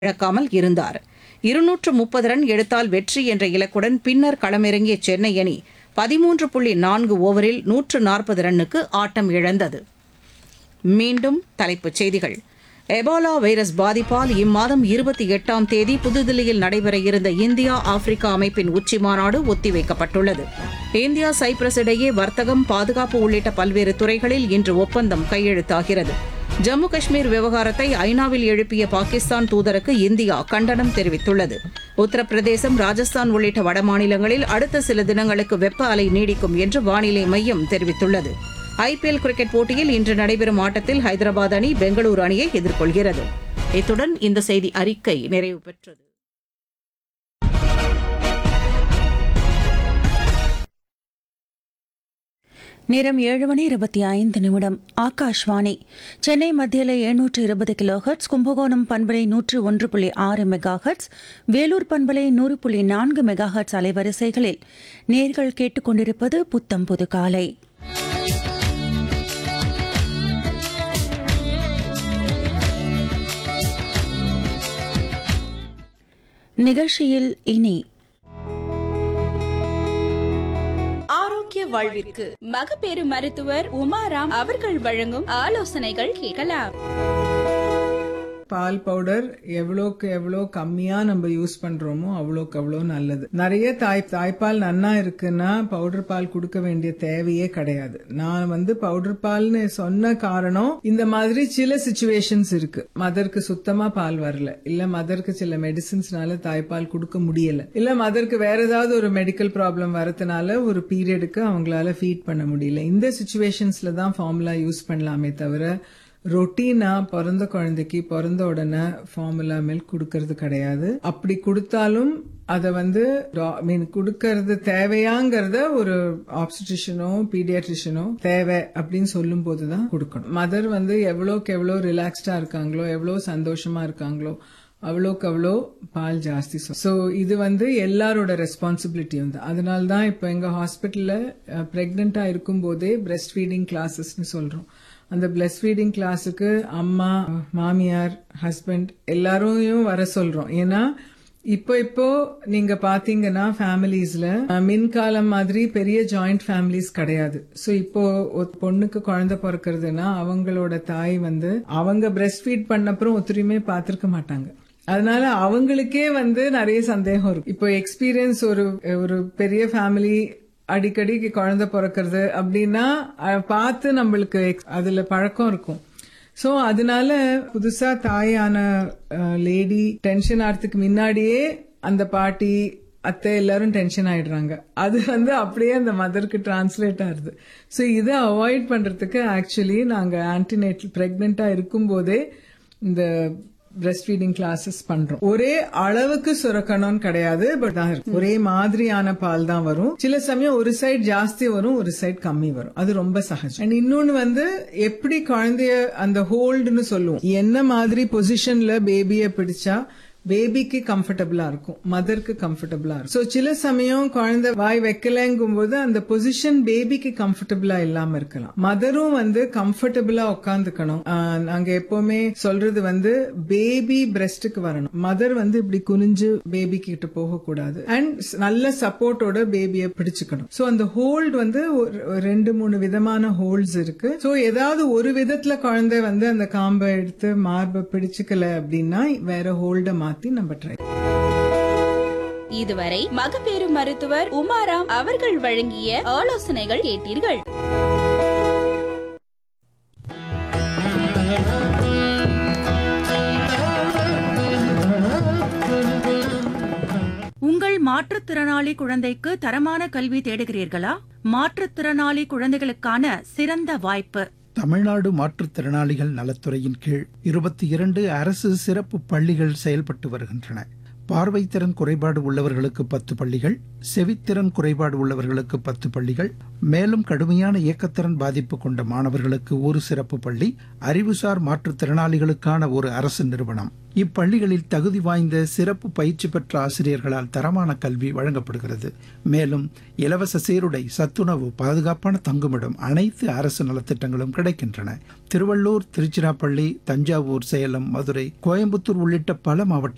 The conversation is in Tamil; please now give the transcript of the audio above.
இழக்காமல் இருந்தார் இருநூற்று முப்பது ரன் எடுத்தால் வெற்றி என்ற இலக்குடன் பின்னர் களமிறங்கிய சென்னை அணி பதிமூன்று புள்ளி நான்கு ஓவரில் நூற்று நாற்பது ரன்னுக்கு ஆட்டம் இழந்தது மீண்டும் தலைப்புச் செய்திகள் எபோலா வைரஸ் பாதிப்பால் இம்மாதம் இருபத்தி எட்டாம் தேதி புதுதில்லியில் நடைபெற இருந்த இந்தியா ஆப்பிரிக்கா அமைப்பின் உச்சி மாநாடு ஒத்திவைக்கப்பட்டுள்ளது இந்தியா சைப்ரஸ் இடையே வர்த்தகம் பாதுகாப்பு உள்ளிட்ட பல்வேறு துறைகளில் இன்று ஒப்பந்தம் கையெழுத்தாகிறது ஜம்மு காஷ்மீர் விவகாரத்தை ஐநாவில் எழுப்பிய பாகிஸ்தான் தூதருக்கு இந்தியா கண்டனம் தெரிவித்துள்ளது உத்தரப்பிரதேசம் ராஜஸ்தான் உள்ளிட்ட வடமாநிலங்களில் அடுத்த சில தினங்களுக்கு வெப்ப அலை நீடிக்கும் என்று வானிலை மையம் தெரிவித்துள்ளது ஐபிஎல் கிரிக்கெட் போட்டியில் இன்று நடைபெறும் ஆட்டத்தில் ஹைதராபாத் அணி பெங்களூரு அணியை எதிர்கொள்கிறது இத்துடன் இந்த செய்தி அறிக்கை நிறைவு பெற்றது நேரம் ஏழு மணி இருபத்தி ஐந்து நிமிடம் ஆகாஷ்வாணி சென்னை மத்தியில் எழுநூற்று இருபது கிலோ ஹெர்ட்ஸ் கும்பகோணம் பண்பலை நூற்று ஒன்று புள்ளி ஆறு மெகா ஹெர்ட்ஸ் வேலூர் பண்பலை நூறு புள்ளி நான்கு மெகா ஹெர்ட்ஸ் அலைவரிசைகளில் நேர்கள் கேட்டுக்கொண்டிருப்பது புத்தம் புது காலை நிகழ்ச்சியில் இனி ஆரோக்கிய வாழ்விற்கு மகப்பேறு மருத்துவர் உமாராம் அவர்கள் வழங்கும் ஆலோசனைகள் கேட்கலாம் பால் பவுடர் எவ்வளோக்கு எவ்வளோ கம்மியா நம்ம யூஸ் பண்றோமோ அவ்வளோக்கு அவ்வளோ நல்லது நிறைய தாய் தாய்ப்பால் நன்னா இருக்குன்னா பவுடர் பால் கொடுக்க வேண்டிய தேவையே கிடையாது நான் வந்து பவுடர் பால்னு சொன்ன காரணம் இந்த மாதிரி சில சுச்சுவேஷன்ஸ் இருக்கு மதருக்கு சுத்தமா பால் வரல இல்ல மதருக்கு சில மெடிசின்ஸ்னால தாய்ப்பால் கொடுக்க முடியல இல்ல மதருக்கு வேற ஏதாவது ஒரு மெடிக்கல் ப்ராப்ளம் வரதுனால ஒரு பீரியடுக்கு அவங்களால ஃபீட் பண்ண முடியல இந்த சுச்சுவேஷன்ஸ்ல தான் ஃபார்முலா யூஸ் பண்ணலாமே தவிர ரொட்டீனா பிறந்த குழந்தைக்கு பிறந்த உடனே ஃபார்முலா மில்க் கொடுக்கறது கிடையாது அப்படி கொடுத்தாலும் அதை வந்து மீன் கொடுக்கறது தேவையாங்கிறத ஒரு ஆப்ஸ்டிஷனோ பீடியாட்ரிஷனோ தேவை அப்படின்னு சொல்லும் போதுதான் கொடுக்கணும் மதர் வந்து எவ்வளோக்கு எவ்வளோ ரிலாக்ஸ்டா இருக்காங்களோ எவ்வளோ சந்தோஷமா இருக்காங்களோ அவ்வளோக்கு அவ்வளோ பால் ஜாஸ்தி ஸோ இது வந்து எல்லாரோட ரெஸ்பான்சிபிலிட்டி வந்து அதனால தான் இப்போ எங்கள் ஹாஸ்பிட்டலில் ப்ரெக்னெண்ட்டாக இருக்கும்போதே பிரெஸ்ட் ஃபீடிங் கிளாஸஸ்னு சொல்கிறோம் அந்த பிளஸ் ஃபீடிங் கிளாஸுக்கு அம்மா மாமியார் ஹஸ்பண்ட் எல்லாரையும் வர சொல்றோம் ஏன்னா இப்போ இப்போ நீங்க பாத்தீங்கன்னா ஃபேமிலிஸ்ல மின்காலம் மாதிரி பெரிய ஜாயிண்ட் ஃபேமிலிஸ் கிடையாது ஸோ இப்போ ஒரு பொண்ணுக்கு குழந்தை பிறக்கிறதுனா அவங்களோட தாய் வந்து அவங்க பிரெஸ்ட் ஃபீட் பண்ணப்புறம் ஒத்துரிமே பார்த்திருக்க மாட்டாங்க அதனால அவங்களுக்கே வந்து நிறைய சந்தேகம் இருக்கும் இப்போ எக்ஸ்பீரியன்ஸ் ஒரு ஒரு பெரிய ஃபேமிலி அடிக்கடி குழந்தை பிறக்கிறது அப்படின்னா பார்த்து நம்மளுக்கு அதுல பழக்கம் இருக்கும் சோ அதனால புதுசா தாயான லேடி டென்ஷன் ஆகிறதுக்கு முன்னாடியே அந்த பாட்டி அத்தை எல்லாரும் டென்ஷன் ஆயிடுறாங்க அது வந்து அப்படியே அந்த மதருக்கு டிரான்ஸ்லேட் ஆகுது ஸோ இதை அவாய்ட் பண்றதுக்கு ஆக்சுவலி நாங்க ஆன்டினேட்டல் பிரெக்னெண்டா இருக்கும் போதே இந்த பிரெஸ்ட் ஃபீடிங் கிளாஸஸ் பண்றோம் ஒரே அளவுக்கு சுரக்கணும்னு கிடையாது பட் தான் இருக்கு ஒரே மாதிரியான பால் தான் வரும் சில சமயம் ஒரு சைடு ஜாஸ்தி வரும் ஒரு சைடு கம்மி வரும் அது ரொம்ப சகஜம் அண்ட் இன்னொன்னு வந்து எப்படி குழந்தைய அந்த ஹோல்டுன்னு சொல்லுவோம் என்ன மாதிரி பொசிஷன்ல பேபிய பிடிச்சா பேபிக்கு கம்ஃபர்டபுளா இருக்கும் மதருக்கு கம்ஃபர்டபுளா இருக்கும் ஸோ சில சமயம் குழந்தை வாய் வைக்கலங்கும் போது அந்த பொசிஷன் பேபிக்கு கம்ஃபர்டபுளா இல்லாம இருக்கலாம் மதரும் வந்து கம்ஃபர்டபுளா உட்காந்துக்கணும் நாங்க எப்பவுமே சொல்றது வந்து பேபி பிரெஸ்டுக்கு வரணும் மதர் வந்து இப்படி குனிஞ்சு பேபி கிட்ட போக கூடாது அண்ட் நல்ல சப்போர்ட்டோட பேபியை பிடிச்சுக்கணும் ஸோ அந்த ஹோல்ட் வந்து ரெண்டு மூணு விதமான ஹோல்ட்ஸ் இருக்கு ஸோ ஏதாவது ஒரு விதத்துல குழந்தை வந்து அந்த காம்பை எடுத்து மார்பை பிடிச்சுக்கல அப்படின்னா வேற ஹோல்ட மாத்தி நம்ம ட்ரை இதுவரை மகப்பேறு மருத்துவர் உமாராம் அவர்கள் வழங்கிய ஆலோசனைகள் கேட்டீர்கள் உங்கள் மாற்றுத்திறனாளி குழந்தைக்கு தரமான கல்வி தேடுகிறீர்களா மாற்றுத்திறனாளி குழந்தைகளுக்கான சிறந்த வாய்ப்பு தமிழ்நாடு மாற்றுத்திறனாளிகள் நலத்துறையின் கீழ் இருபத்தி இரண்டு அரசு சிறப்பு பள்ளிகள் செயல்பட்டு வருகின்றன பார்வைத்திறன் குறைபாடு உள்ளவர்களுக்கு பத்து பள்ளிகள் செவித்திறன் குறைபாடு உள்ளவர்களுக்கு பத்து பள்ளிகள் மேலும் கடுமையான இயக்கத்திறன் பாதிப்பு கொண்ட மாணவர்களுக்கு ஒரு சிறப்பு பள்ளி அறிவுசார் மாற்றுத்திறனாளிகளுக்கான ஒரு அரசு நிறுவனம் இப்பள்ளிகளில் தகுதி வாய்ந்த சிறப்பு பயிற்சி பெற்ற ஆசிரியர்களால் தரமான கல்வி வழங்கப்படுகிறது மேலும் இலவச சீருடை சத்துணவு பாதுகாப்பான தங்குமிடம் அனைத்து அரசு நலத்திட்டங்களும் கிடைக்கின்றன திருவள்ளூர் திருச்சிராப்பள்ளி தஞ்சாவூர் சேலம் மதுரை கோயம்புத்தூர் உள்ளிட்ட பல மாவட்டங்கள்